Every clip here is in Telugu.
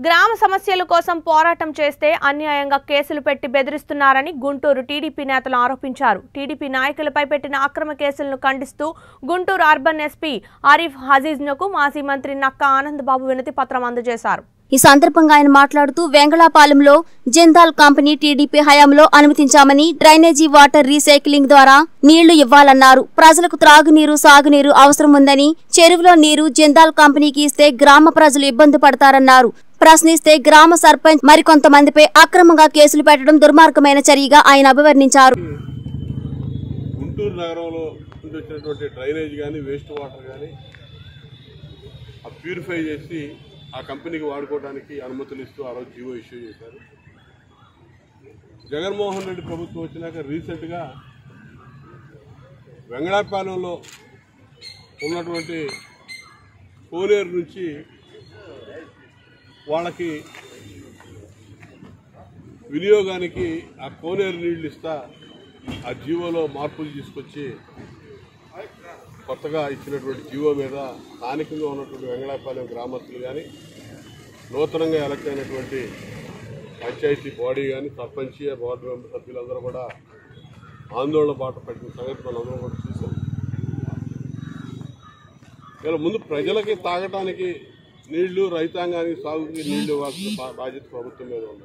గ్రామ సమస్యల కోసం పోరాటం చేస్తే అన్యాయంగా కేసులు పెట్టి బెదిరిస్తున్నారని గుంటూరు టీడీపీ నేతలు ఆరోపించారు టీడీపీ నాయకులపై పెట్టిన అక్రమ కేసులను ఖండిస్తూ గుంటూరు అర్బన్ ఎస్పీ ఆరిఫ్ హజీజ్నకు మాజీ మంత్రి నక్కా ఆనందబాబు వినతి పత్రం అందజేశారు ఈ సందర్భంగా ఆయన మాట్లాడుతూ వెంగళాపాలెంలో జిందాల్ కంపెనీ టీడీపీ హయాంలో అనుమతించామని డ్రైనేజీ వాటర్ రీసైక్లింగ్ ద్వారా నీళ్లు ఇవ్వాలన్నారు ప్రజలకు త్రాగునీరు సాగునీరు అవసరం ఉందని చెరువులో నీరు జిందాల్ కంపెనీకి ఇస్తే గ్రామ ప్రజలు ఇబ్బంది పడతారన్నారు ప్రశ్నిస్తే గ్రామ సర్పంచ్ మరికొంతమందిపై అక్రమంగా కేసులు పెట్టడం దుర్మార్గమైన చర్యగా ఆయన అభివర్ణించారు గుంటూరు నగరంలో నుండి వచ్చినటువంటి డ్రైనేజ్ కానీ వేస్ట్ వాటర్ కానీ ఆ ప్యూరిఫై చేసి ఆ కంపెనీకి వాడుకోవడానికి అనుమతులు ఇస్తూ ఆ రోజు జీవో ఇష్యూ చేశారు జగన్మోహన్ రెడ్డి ప్రభుత్వం వచ్చినాక రీసెంట్గా వెంగళాపాలెంలో ఉన్నటువంటి కోనేరు నుంచి వాళ్ళకి వినియోగానికి ఆ కోనేరు నీళ్లు ఇస్తా ఆ జీవోలో మార్పులు తీసుకొచ్చి కొత్తగా ఇచ్చినటువంటి జీవో మీద స్థానికంగా ఉన్నటువంటి వెంగళాపాలెం గ్రామస్తులు కానీ నూతనంగా ఎలక్ట్ అయినటువంటి పంచాయతీ బాడీ కానీ సర్పంచ్ బోర్డు మెంబర్ సభ్యులందరూ కూడా ఆందోళన బాట పట్టిన సంగతి మనం అందరం కూడా చూసాం ఇలా ముందు ప్రజలకి తాగటానికి నీళ్లు రైతాంగానికి సాగుకి నీళ్లు ఇవ్వాల్సిన బా- బాధ్యత ప్రభుత్వం మీద ఉంది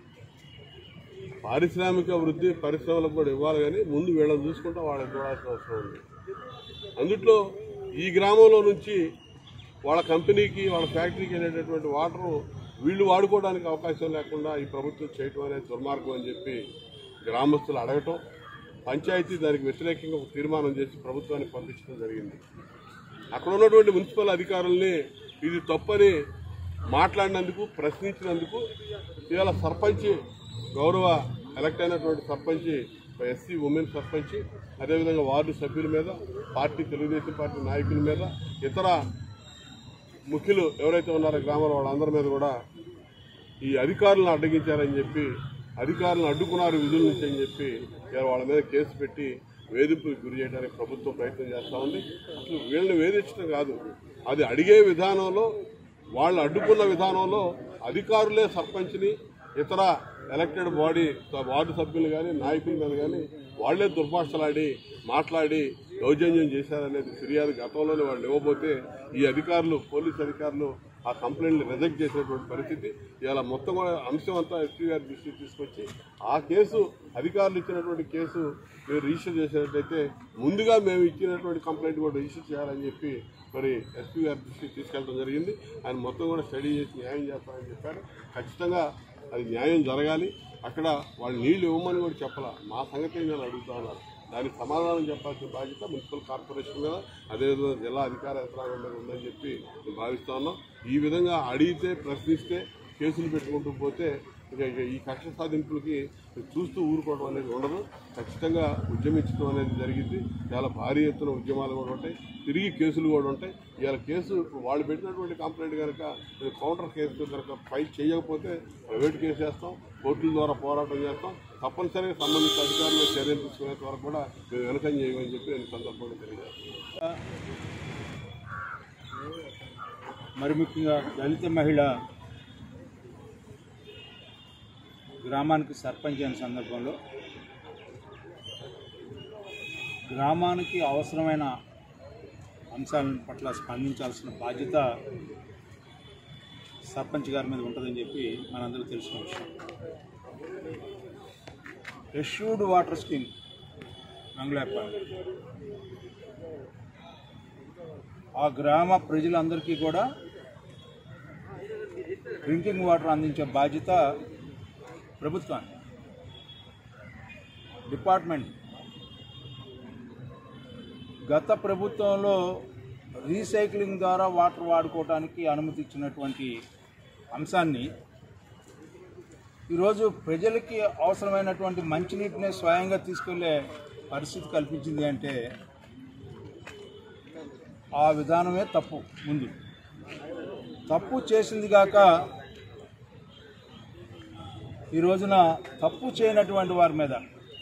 పారిశ్రామిక వృద్ధి పరిశ్రమలకు కూడా ఇవ్వాలి కానీ ముందు వీళ్ళని చూసుకుంటే వాళ్ళకి చూడాల్సిన అవసరం ఉంది అందుట్లో ఈ గ్రామంలో నుంచి వాళ్ళ కంపెనీకి వాళ్ళ ఫ్యాక్టరీకి వెళ్ళేటటువంటి వాటర్ వీళ్ళు వాడుకోవడానికి అవకాశం లేకుండా ఈ ప్రభుత్వం చేయటం అనేది దుర్మార్గం అని చెప్పి గ్రామస్తులు అడగటం పంచాయతీ దానికి వ్యతిరేకంగా ఒక తీర్మానం చేసి ప్రభుత్వానికి పంపించడం జరిగింది అక్కడ ఉన్నటువంటి మున్సిపల్ అధికారుల్ని ఇది తప్పని మాట్లాడినందుకు ప్రశ్నించినందుకు ఇవాళ సర్పంచ్ గౌరవ ఎలక్ట్ అయినటువంటి సర్పంచ్ ఎస్సీ ఉమెన్ సర్పంచ్ అదేవిధంగా వార్డు సభ్యుల మీద పార్టీ తెలుగుదేశం పార్టీ నాయకుల మీద ఇతర ముఖ్యులు ఎవరైతే ఉన్నారో గ్రామంలో వాళ్ళందరి మీద కూడా ఈ అధికారులను అడ్డగించారని చెప్పి అధికారులను అడ్డుకున్నారు విధుల నుంచి అని చెప్పి ఇవాళ వాళ్ళ మీద కేసు పెట్టి వేధింపులకు గురి చేయడానికి ప్రభుత్వం ప్రయత్నం చేస్తూ ఉంది అసలు వీళ్ళని వేధించడం కాదు అది అడిగే విధానంలో వాళ్ళు అడ్డుకున్న విధానంలో అధికారులే సర్పంచ్ని ఇతర ఎలక్టెడ్ బాడీ వార్డు సభ్యులు కానీ నాయకుల మీద కానీ వాళ్లే దుర్భాషలాడి మాట్లాడి దౌర్జన్యం చేశారనేది ఫిర్యాదు గతంలోనే వాళ్ళు ఇవ్వబోతే ఈ అధికారులు పోలీస్ అధికారులు ఆ కంప్లైంట్లు రిజెక్ట్ చేసినటువంటి పరిస్థితి ఇలా మొత్తం కూడా అంశం అంతా ఎస్పీ గారి దృష్టికి తీసుకొచ్చి ఆ కేసు అధికారులు ఇచ్చినటువంటి కేసు మీరు రిజిస్టర్ చేసినట్లయితే ముందుగా మేము ఇచ్చినటువంటి కంప్లైంట్ కూడా రిజిస్టర్ చేయాలని చెప్పి మరి ఎస్పీ గారి దృష్టికి తీసుకెళ్ళడం జరిగింది ఆయన మొత్తం కూడా స్టడీ చేసి న్యాయం చేస్తారని చెప్పారు ఖచ్చితంగా అది న్యాయం జరగాలి అక్కడ వాళ్ళు నీళ్లు ఇవ్వమని కూడా చెప్పాల మా సంగతి నేను అడుగుతా ఉన్నారు దానికి సమాధానం చెప్పాల్సిన బాధ్యత మున్సిపల్ కార్పొరేషన్ మీద అదేవిధంగా జిల్లా అధికార యంత్రాంగం మీద ఉందని చెప్పి నేను భావిస్తా ఉన్నాం ఈ విధంగా అడిగితే ప్రశ్నిస్తే కేసులు పెట్టుకుంటూ పోతే ఇక ఇక ఈ కక్ష సాధింపులకి చూస్తూ ఊరుకోవడం అనేది ఉండదు ఖచ్చితంగా ఉద్యమించడం అనేది జరిగింది చాలా భారీ ఎత్తున ఉద్యమాలు కూడా ఉంటాయి తిరిగి కేసులు కూడా ఉంటాయి ఇవాళ కేసు ఇప్పుడు వాళ్ళు పెట్టినటువంటి కంప్లైంట్ కనుక ఇది కౌంటర్ కేసు కనుక ఫైల్ చేయకపోతే ప్రైవేట్ కేసు చేస్తాం కోర్టుల ద్వారా పోరాటం చేస్తాం తప్పనిసరిగా సంబంధిత అధికారులు చర్యలు తీసుకునేంత వరకు కూడా మేము వెనకం చేయమని చెప్పి నేను సందర్భంగా తెలియజేస్తాను మరి ముఖ్యంగా దళిత మహిళ గ్రామానికి సర్పంచ్ అయిన సందర్భంలో గ్రామానికి అవసరమైన అంశాల పట్ల స్పందించాల్సిన బాధ్యత సర్పంచ్ గారి మీద ఉంటుందని చెప్పి మనందరూ తెలిసిన విషయం ఎష్యూడ్ వాటర్ స్కీమ్ మంగళాపాలెం ఆ గ్రామ ప్రజలందరికీ కూడా డ్రింకింగ్ వాటర్ అందించే బాధ్యత ప్రభుత్వాన్ని డిపార్ట్మెంట్ గత ప్రభుత్వంలో రీసైక్లింగ్ ద్వారా వాటర్ వాడుకోవడానికి అనుమతి ఇచ్చినటువంటి అంశాన్ని ఈరోజు ప్రజలకి అవసరమైనటువంటి మంచినీటిని స్వయంగా తీసుకెళ్లే పరిస్థితి కల్పించింది అంటే ఆ విధానమే తప్పు ముందు తప్పు చేసింది కాక ఈ రోజున తప్పు చేయనటువంటి వారి మీద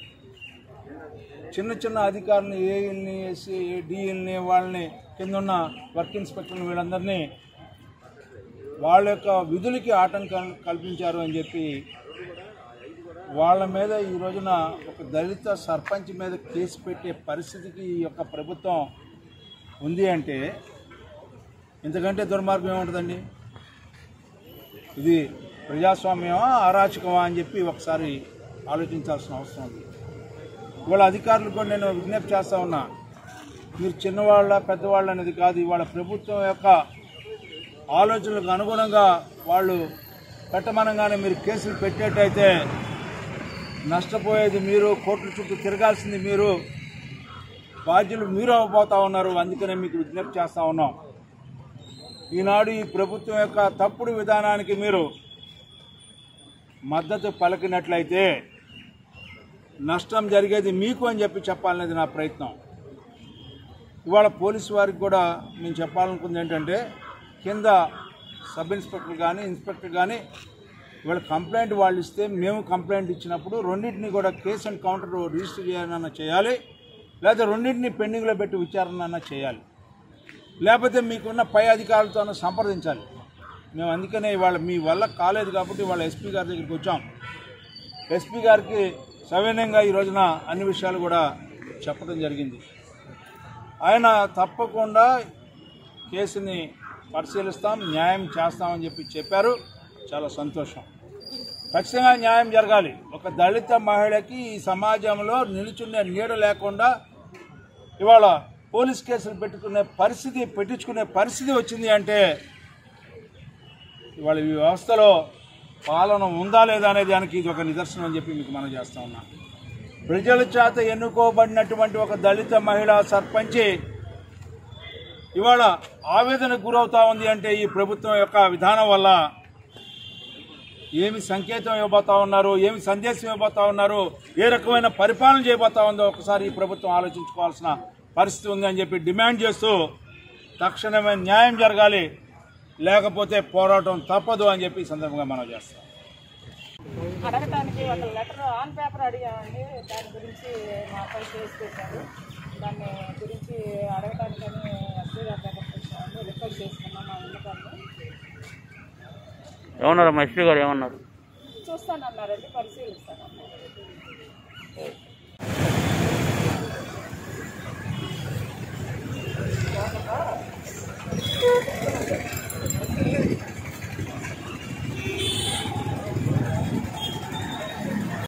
చిన్న చిన్న అధికారులను ఏఎల్ని ఎస్సీ డిఎల్ని వాళ్ళని కింద ఉన్న వర్క్ ఇన్స్పెక్టర్ని వీళ్ళందరినీ వాళ్ళ యొక్క విధులకి ఆటంకం కల్పించారు అని చెప్పి వాళ్ళ మీద ఈ రోజున ఒక దళిత సర్పంచ్ మీద కేసు పెట్టే పరిస్థితికి ఈ యొక్క ప్రభుత్వం ఉంది అంటే ఇంతకంటే దుర్మార్గం ఏముంటుందండి ఇది ప్రజాస్వామ్యమా అరాచకమా అని చెప్పి ఒకసారి ఆలోచించాల్సిన అవసరం ఉంది ఇవాళ అధికారులు కూడా నేను విజ్ఞప్తి చేస్తా ఉన్నా మీరు చిన్నవాళ్ళ పెద్దవాళ్ళ అనేది కాదు ఇవాళ ప్రభుత్వం యొక్క ఆలోచనలకు అనుగుణంగా వాళ్ళు పెట్టమనగానే మీరు కేసులు పెట్టేటైతే నష్టపోయేది మీరు కోర్టుల చుట్టూ తిరగాల్సింది మీరు బాధ్యులు మీరు అవ్వబోతా ఉన్నారు అందుకనే మీకు విజ్ఞప్తి చేస్తా ఉన్నాం ఈనాడు ఈ ప్రభుత్వం యొక్క తప్పుడు విధానానికి మీరు మద్దతు పలికినట్లయితే నష్టం జరిగేది మీకు అని చెప్పి చెప్పాలనేది నా ప్రయత్నం ఇవాళ పోలీసు వారికి కూడా మేము చెప్పాలనుకుంది ఏంటంటే కింద సబ్ ఇన్స్పెక్టర్ కానీ ఇన్స్పెక్టర్ కానీ ఇవాళ కంప్లైంట్ వాళ్ళు ఇస్తే మేము కంప్లైంట్ ఇచ్చినప్పుడు రెండింటిని కూడా కేసు అండ్ కౌంటర్ రిజిస్టర్ చేయాలన్నా చేయాలి లేదా రెండింటిని పెండింగ్లో పెట్టి విచారణ అన్నా చేయాలి లేకపోతే మీకున్న పై అధికారులతో సంప్రదించాలి మేము అందుకనే ఇవాళ మీ వల్ల కాలేదు కాబట్టి ఇవాళ ఎస్పీ గారి దగ్గరికి వచ్చాం ఎస్పీ గారికి సవినయంగా ఈ రోజున అన్ని విషయాలు కూడా చెప్పడం జరిగింది ఆయన తప్పకుండా కేసుని పరిశీలిస్తాం న్యాయం చేస్తామని చెప్పి చెప్పారు చాలా సంతోషం ఖచ్చితంగా న్యాయం జరగాలి ఒక దళిత మహిళకి ఈ సమాజంలో నిలుచునే నీడ లేకుండా ఇవాళ పోలీస్ కేసులు పెట్టుకునే పరిస్థితి పెట్టించుకునే పరిస్థితి వచ్చింది అంటే ఇవాళ ఈ వ్యవస్థలో పాలన ఉందా లేదా అనే దానికి ఇది ఒక నిదర్శనం అని చెప్పి మీకు మనం చేస్తా ఉన్నాం ప్రజల చేత ఎన్నుకోబడినటువంటి ఒక దళిత మహిళా సర్పంచి ఇవాళ ఆవేదనకు గురవుతా ఉంది అంటే ఈ ప్రభుత్వం యొక్క విధానం వల్ల ఏమి సంకేతం ఇవ్వబోతా ఉన్నారు ఏమి సందేశం ఇవ్వబోతా ఉన్నారు ఏ రకమైన పరిపాలన చేయబోతా ఉందో ఒకసారి ఈ ప్రభుత్వం ఆలోచించుకోవాల్సిన పరిస్థితి ఉంది అని చెప్పి డిమాండ్ చేస్తూ తక్షణమే న్యాయం జరగాలి లేకపోతే పోరాటం తప్పదు అని చెప్పి ఈ సందర్భంగా మనం చేస్తాం అడగటానికి ఒక లెటర్ ఆన్ పేపర్ అడిగామండి దాని గురించి మాపై కేసు పెట్టారు దాన్ని గురించి అడగటానికని ఎస్పీ గారి దగ్గరికి వచ్చామండి రిక్వెస్ట్ చేసుకున్నాం మా ఉన్నతాన్ని ఏమన్నారు ఎస్పీ గారు ఏమన్నారు చూస్తానన్నారండి పరిశీలిస్తాను